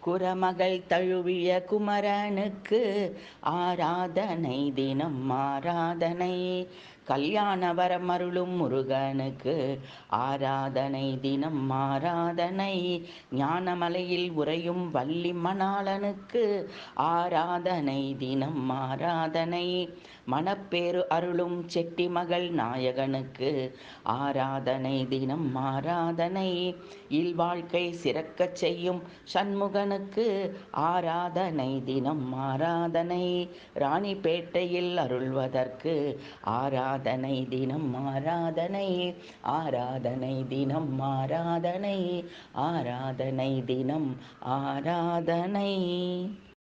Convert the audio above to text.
குரமகள் தழுவிய குமரனுக்கு ஆராதனை தினம் ஆராதனை கல்யாண வரமருளும் முருகனுக்கு ஆராதனை தினம் ஆராதனை ஞானமலையில் உறையும் வள்ளி மணாளனுக்கு ஆராதனை தினம் ஆராதனை மணப்பேறு அருளும் செட்டி மகள் நாயகனுக்கு ஆராதனை தினம் ஆராதனை இல்வாழ்க்கை சிறக்கச் செய்யும் சண்முகனுக்கு ஆராதனை தினம் ஆராதனை ராணிப்பேட்டையில் அருள்வதற்கு ஆராதனை தினம் ஆராதனை ஆராதனை தினம் ஆராதனை ஆராதனை தினம் ஆராதனை